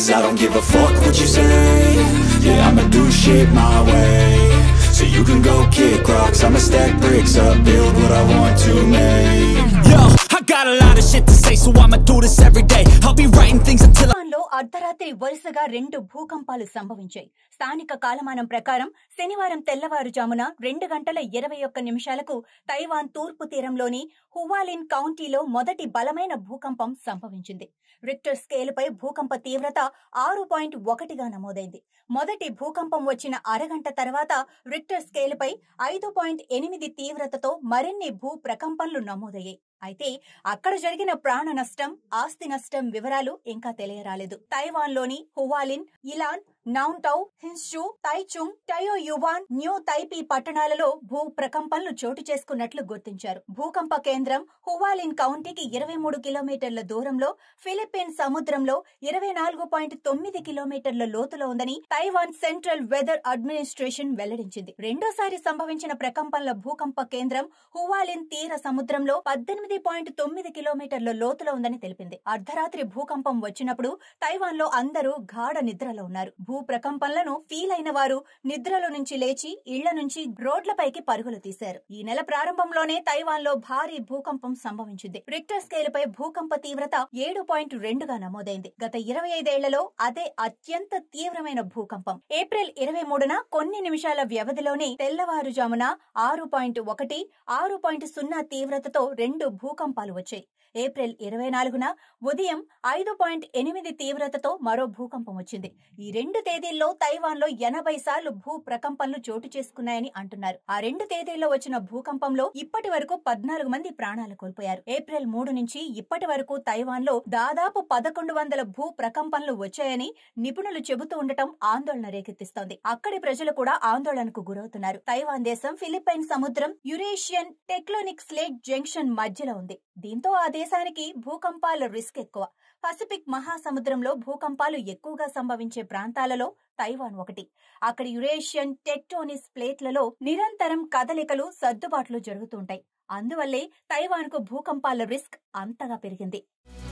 Cause I don't give a fuck what you say Yeah, I'ma do shit my way So you can go kick rocks I'ma stack bricks up, build what I want to make Yo, I got a lot of shit to say, so I'ma do this every day. I'll be writing things until I జపాన్లో అర్ధరాత్రి వరుసగా రెండు భూకంపాలు సంభవించాయి స్థానిక కాలమానం ప్రకారం శనివారం తెల్లవారుజామున రెండు గంటల ఇరవై ఒక్క నిమిషాలకు తైవాన్ తూర్పు తీరంలోని హువాలిన్ కౌంటీలో మొదటి బలమైన భూకంపం సంభవించింది రిక్టర్ స్కేలుపై భూకంప తీవ్రత ఆరు పాయింట్ ఒకటిగా నమోదైంది మొదటి భూకంపం వచ్చిన అరగంట తర్వాత రిక్టర్ స్కేలుపై ఐదు పాయింట్ ఎనిమిది తీవ్రతతో మరిన్ని భూ ప్రకంపనలు నమోదయ్యాయి అయితే అక్కడ జరిగిన ప్రాణ నష్టం ఆస్తి నష్టం వివరాలు ఇంకా తెలియరాలేదు తైవాన్లోని Hualien Yilan Nantou Hsinchu Taichung Taoyuan New Taipei పట్టణాలలో భూ ప్రకంపనలు చోటు చేసుకున్నట్లు గుర్తించారు భూకంప కేంద్రం హువాలిన్ కౌంటీకి ఇరవై మూడు కిలోమీటర్ల దూరంలో ఫిలిప్పీన్ సముద్రంలో ఇరవై నాలుగు పాయింట్ తొమ్మిది కిలోమీటర్ల లోతులో ఉందని తైవాన్ సెంట్రల్ వెదర్ అడ్మినిస్ట్రేషన్ వెల్లడించింది రెండోసారి సంభవించిన ప్రకంపనల భూకంప కేంద్రం హువాలిన్ తీర సముద్రంలో పద్దెనిమిది పాయింట్ తొమ్మిది కిలోమీటర్ల లోతులో ఉందని తెలిపింది అర్ధరాత్రి భూకంపం వచ్చినప్పుడు తైవాన్ లో అందరూ గాఢ నిద్రలో ఉన్నారు భూ ప్రకంపనలను ఫీల్ అయిన వారు నిద్రలో నుంచి లేచి ఇళ్ల నుంచి రోడ్లపైకి పరుగులు తీశారు ఈ నెల ప్రారంభంలోనే తైవాన్ లో భారీ భూకంపం సంభవించింది రిక్టర్ స్కేల్ పై భూకంప తీవ్రత ఏడు పాయింట్ రెండుగా నమోదైంది గత ఇరవై ఐదేళ్లలో అదే అత్యంత తీవ్రమైన భూకంపం ఏప్రిల్ ఇరవై మూడున కొన్ని నిమిషాల వ్యవధిలోనే తెల్లవారుజామున ఆరు పాయింట్ ఒకటి ఆరు పాయింట్ సున్నా తీవ్రతతో రెండు భూకంపాలు వచ్చాయి ఏప్రిల్ ఇరవై నాలుగున ఉదయం ఐదు పాయింట్ ఎనిమిది తీవ్రతతో మరో భూకంపం వచ్చింది ఈ రెండు తేదీల్లో తైవాన్లో ఎనభై సార్లు భూ ప్రకంపనలు చోటు చేసుకున్నాయని అంటున్నారు ఆ రెండు తేదీల్లో వచ్చిన భూకంపంలో ఇప్పటి వరకు పద్నాలుగు మంది ప్రాణాలు కోల్పోయారు ఏప్రిల్ మూడు నుంచి ఇప్పటి వరకు తైవాన్లో దాదాపు పదకొండు వందల భూ ప్రకంపనలు వచ్చాయని నిపుణులు చెబుతూ ఉండటం ఆందోళన రేకెత్తిస్తోంది అక్కడి ప్రజలు కూడా ఆందోళనకు గురవుతున్నారు తైవాన్ దేశం ఫిలిప్పైన్ సముద్రం యురేషియన్ టెక్లోనిక్ స్లేట్ జంక్షన్ మధ్యలో ఉంది దీంతో ఆ దేశానికి భూకంపాల రిస్క్ ఎక్కువ పసిఫిక్ మహాసముద్రంలో భూకంపాలు ఎక్కువగా సంభవించే ప్రాంతాలలో తైవాన్ ఒకటి అక్కడ యురేషియన్ టెక్టోనిస్ ప్లేట్లలో నిరంతరం కదలికలు సర్దుబాట్లు జరుగుతుంటాయి అందువల్లే తైవాన్కు భూకంపాల రిస్క్ అంతగా పెరిగింది